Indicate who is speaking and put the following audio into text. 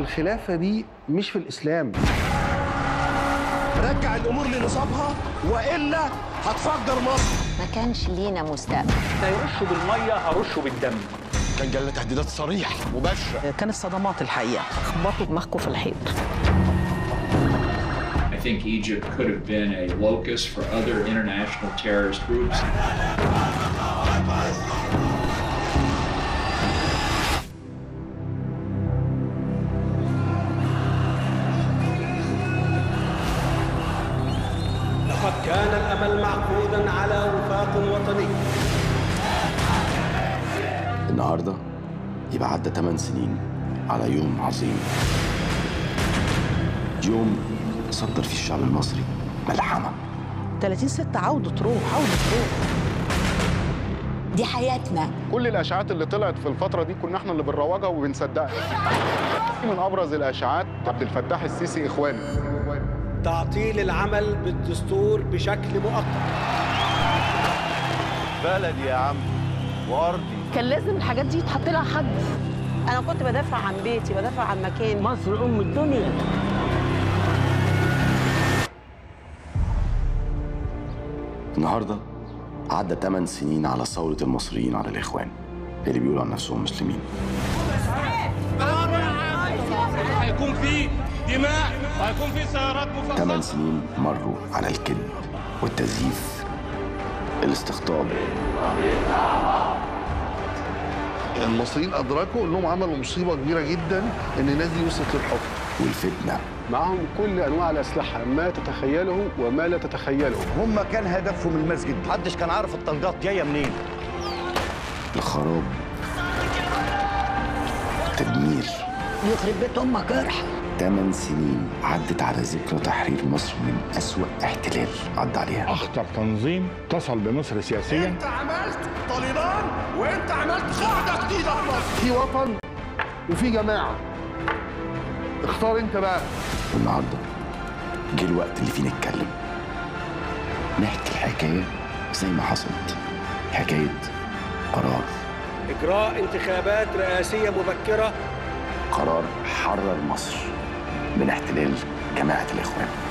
Speaker 1: الخلافه دي مش في الاسلام
Speaker 2: رجع الامور لنصابها والا هتفجر مصر
Speaker 3: ما كانش لينا مستقبل
Speaker 4: هيرشوا بالميه هرشه بالدم
Speaker 2: كان جالنا تهديدات صريح مباشره
Speaker 5: كانت صدمات الحقيقه خبطوا دماغكم في الحيط
Speaker 6: I think Egypt could have been a locus for other international terrorist groups.
Speaker 7: لقد كان الامل معقودا على وفاق وطني
Speaker 8: النهارده يبقى عدى 8 سنين على يوم عظيم يوم صدر فيه الشعب المصري ملحمه
Speaker 5: 30 6 عوده روح عوده روح
Speaker 3: دي حياتنا
Speaker 9: كل الاشاعات اللي طلعت في الفتره دي كنا احنا اللي بنروجها وبنصدقها من ابرز الاشاعات عبد الفتاح السيسي اخواني
Speaker 7: تعطيل العمل بالدستور بشكل مؤقت
Speaker 2: بلدي يا عم وارضي
Speaker 10: كان لازم الحاجات دي يتحط لها حد
Speaker 11: انا كنت بدافع عن بيتي بدافع عن مكاني
Speaker 5: مصر ام الدنيا
Speaker 8: النهارده عدى 8 سنين على ثوره المصريين على الاخوان اللي بيقولوا عن نفسهم مسلمين
Speaker 7: هيكون في دماء وهيكون في سيارات
Speaker 8: 8 سنين مروا على الكذب والتزييف الاستقطاب
Speaker 1: المصريين ادركوا انهم عملوا مصيبه كبيره جدا ان الناس دي وصلت للحكم
Speaker 8: والفتنه
Speaker 9: معهم كل انواع الاسلحه ما تتخيله وما لا تتخيله
Speaker 2: هم كان هدفهم المسجد محدش كان عارف الطلقات جايه منين
Speaker 8: الخراب التدمير
Speaker 3: يخرب بيت امك ارحم
Speaker 8: 8 سنين عدت على ذكرى تحرير مصر من أسوأ احتلال عدى عليها
Speaker 9: اخطر تنظيم اتصل بمصر سياسيا
Speaker 2: انت عملت طالبان وانت عملت قاعده جديده في مصر
Speaker 1: في وطن وفي جماعه اختار انت بقى
Speaker 8: والنهارده جه الوقت اللي فيه نتكلم نحكي الحكايه زي ما حصلت حكايه قرار
Speaker 7: اجراء انتخابات رئاسيه مبكره
Speaker 8: قرار حرر مصر من احتلال جماعه الاخوان